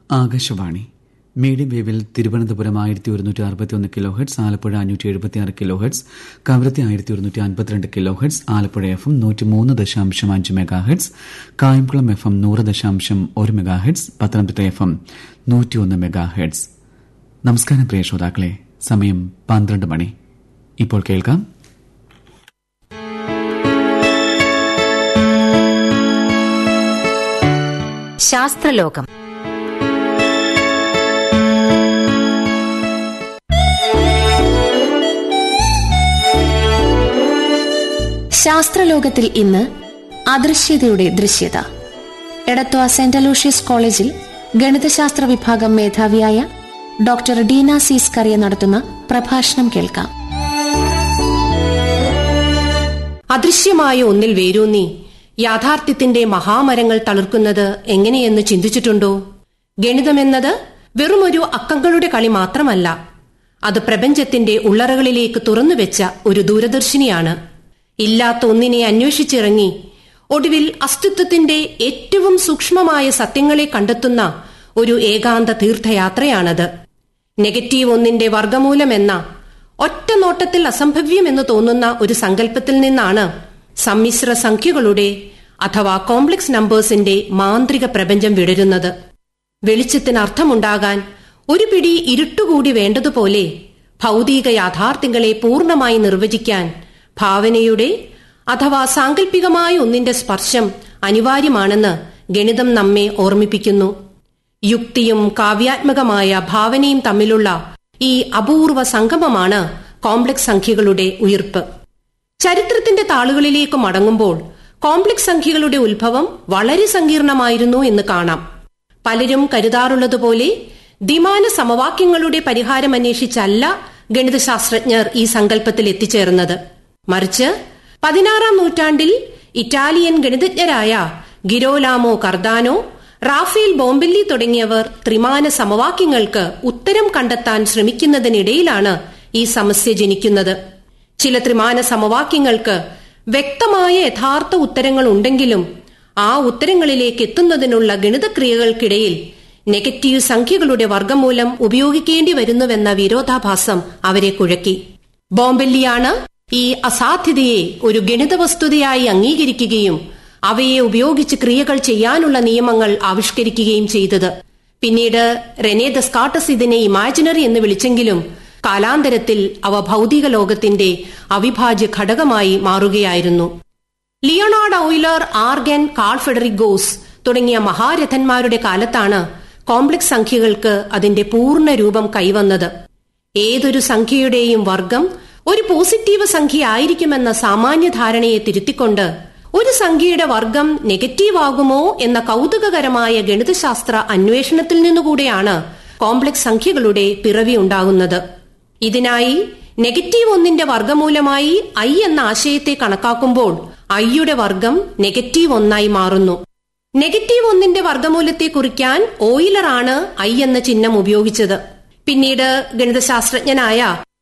Akashvani medium വേവിൽ Thiruvananthapuram ആയിരത്തി ഒരുന്നൂറ്റി അറുപത്തിയൊന്ന് കിലോ ഹെഡ്സ് ആലപ്പുഴ അഞ്ഞൂറ്റി എഴുപത്തിയാറ് കിലോ ഹെഡ്സ് കവരത്തി ആയിരത്തി ഒരുന്നൂറ്റി അൻപത്തിരണ്ട് kilohertz Alappuzha F M നൂറ്റി മൂന്ന് ദശാംശം അഞ്ച് megahertz Kayamkulam F M നൂറ് ദശാംശം ഒരു megahertz Pathanamthitta F M നൂറ്റിയൊന്ന് മെഗാ ഹെഡ്സ് നമസ്കാരം പ്രിയ ശ്രോതാക്കളെ സമയം പന്ത്രണ്ട് മണി ഇപ്പോൾ കേൾക്കാം ശാസ്ത്രലോകം ശാസ്ത്രലോകത്തിൽ ഇന്ന് അദൃശ്യതയുടെ ദൃശ്യത എടത്വ സെന്റ് അലൂഷ്യസ് കോളേജിൽ ഗണിതശാസ്ത്ര വിഭാഗം മേധാവിയായ ഡോക്ടർ ഡീന സീസ് കറിയ നടത്തുന്ന പ്രഭാഷണം കേൾക്കാം അദൃശ്യമായ ഒന്നിൽ വേരൂന്നി യാഥാർത്ഥ്യത്തിന്റെ മഹാമരങ്ങൾ തളിർക്കുന്നത് എങ്ങനെയെന്ന് ചിന്തിച്ചിട്ടുണ്ടോ ഗണിതമെന്നത് വെറുമൊരു അക്കങ്ങളുടെ കളി മാത്രമല്ല അത് പ്രപഞ്ചത്തിന്റെ ഉള്ളറകളിലേക്ക് തുറന്നുവെച്ച ഒരു ദൂരദർശിനിയാണ് ഇല്ലാത്ത ഒന്നിനെ അന്വേഷിച്ചിറങ്ങി ഒടുവിൽ അസ്തിത്വത്തിന്റെ ഏറ്റവും സൂക്ഷ്മമായ സത്യങ്ങളെ കണ്ടെത്തുന്ന ഒരു ഏകാന്ത തീർത്ഥയാത്രയാണത് നെഗറ്റീവ് ഒന്നിന്റെ വർഗമൂലമെന്ന ഒറ്റ നോട്ടത്തിൽ അസംഭവ്യമെന്ന് തോന്നുന്ന ഒരു സങ്കല്പത്തിൽ നിന്നാണ് സമ്മിശ്ര സംഖ്യകളുടെ അഥവാ കോംപ്ലക്സ് നമ്പേഴ്സിന്റെ മാന്ത്രിക പ്രപഞ്ചം വിടരുന്നത് വെളിച്ചത്തിന് അർത്ഥമുണ്ടാകാൻ ഒരു പിടി ഇരുട്ടുകൂടി വേണ്ടതുപോലെ ഭൗതിക യാഥാർത്ഥ്യങ്ങളെ പൂർണ്ണമായി നിർവചിക്കാൻ ഭാവനയുടെ അഥവാ സാങ്കല്പികമായ ഒന്നിന്റെ സ്പർശം അനിവാര്യമാണെന്ന് ഗണിതം നമ്മെ ഓർമ്മിപ്പിക്കുന്നു യുക്തിയും കാവ്യാത്മകമായ ഭാവനയും തമ്മിലുള്ള ഈ അപൂർവ സംഗമമാണ് കോംപ്ലക്സ് സംഖ്യകളുടെ ഉയിർപ്പ് ചരിത്രത്തിന്റെ താളുകളിലേക്ക് മടങ്ങുമ്പോൾ കോംപ്ലക്സ് സംഖ്യകളുടെ ഉത്ഭവം വളരെ സങ്കീർണമായിരുന്നു എന്ന് കാണാം പലരും കരുതാറുള്ളതുപോലെ ദ്വിമാന സമവാക്യങ്ങളുടെ പരിഹാരം അന്വേഷിച്ചല്ല ഗണിതശാസ്ത്രജ്ഞർ ഈ സങ്കല്പത്തിൽ എത്തിച്ചേർന്നത് മറിച്ച് പതിനാറാം നൂറ്റാണ്ടിൽ ഇറ്റാലിയൻ ഗണിതജ്ഞരായ ഗിരോലാമോ കർദാനോ റാഫേൽ ബോംബെല്ലി തുടങ്ങിയവർ ത്രിമാന സമവാക്യങ്ങൾക്ക് ഉത്തരം കണ്ടെത്താൻ ശ്രമിക്കുന്നതിനിടയിലാണ് ഈ സമസ്യ ജനിക്കുന്നത് ചില ത്രിമാന സമവാക്യങ്ങൾക്ക് വ്യക്തമായ യഥാർത്ഥ ഉത്തരങ്ങൾ ഉണ്ടെങ്കിലും ആ ഉത്തരങ്ങളിലേക്ക് എത്തുന്നതിനുള്ള ഗണിതക്രിയകൾക്കിടയിൽ നെഗറ്റീവ് സംഖ്യകളുടെ വർഗമൂലം ഉപയോഗിക്കേണ്ടി വരുന്നുവെന്ന വിരോധാഭാസം അവരെ കുഴക്കി ബോംബെല്ലിയാണ് ഈ അസാധ്യതയെ ഒരു ഗണിത വസ്തുതയായി അംഗീകരിക്കുകയും അവയെ ഉപയോഗിച്ച് ക്രിയകൾ ചെയ്യാനുള്ള നിയമങ്ങൾ ആവിഷ്കരിക്കുകയും ചെയ്തത് പിന്നീട് റെനെ ദസ്കാട്ടസ് ഇതിനെ ഇമാജിനറി എന്ന് വിളിച്ചെങ്കിലും കാലാന്തരത്തിൽ അവ ഭൗതിക ലോകത്തിന്റെ അവിഭാജ്യ ഘടകമായി മാറുകയായിരുന്നു Leonhard Euler Argand Carl Friedrich Gauss തുടങ്ങിയ മഹാരഥന്മാരുടെ കാലത്താണ് കോംപ്ലക്സ് സംഖ്യകൾക്ക് അതിന്റെ പൂർണ്ണ രൂപം കൈവന്നത് ഏതൊരു സംഖ്യയുടെയും വർഗം ഒരു പോസിറ്റീവ് സംഖ്യ ആയിരിക്കുമെന്ന സാമാന്യ ധാരണയെ തിരുത്തിക്കൊണ്ട് ഒരു സംഖ്യയുടെ വർഗം നെഗറ്റീവ് ആകുമോ എന്ന കൗതുകകരമായ ഗണിതശാസ്ത്ര അന്വേഷണത്തിൽ നിന്നുകൂടെയാണ് കോംപ്ലക്സ് സംഖ്യകളുടെ പിറവി ഉണ്ടാകുന്നത് ഇതിനായി നെഗറ്റീവ് ഒന്നിന്റെ വർഗമൂലമായി ഐ എന്ന ആശയത്തെ കണക്കാക്കുമ്പോൾ ഐയുടെ വർഗം നെഗറ്റീവ് ഒന്നായി മാറുന്നു നെഗറ്റീവ് ഒന്നിന്റെ വർഗമൂലത്തെ കുറിക്കാൻ ഓയിലറാണ് ഐ എന്ന ചിഹ്നം ഉപയോഗിച്ചത് പിന്നീട് ഗണിതശാസ്ത്രജ്ഞനായ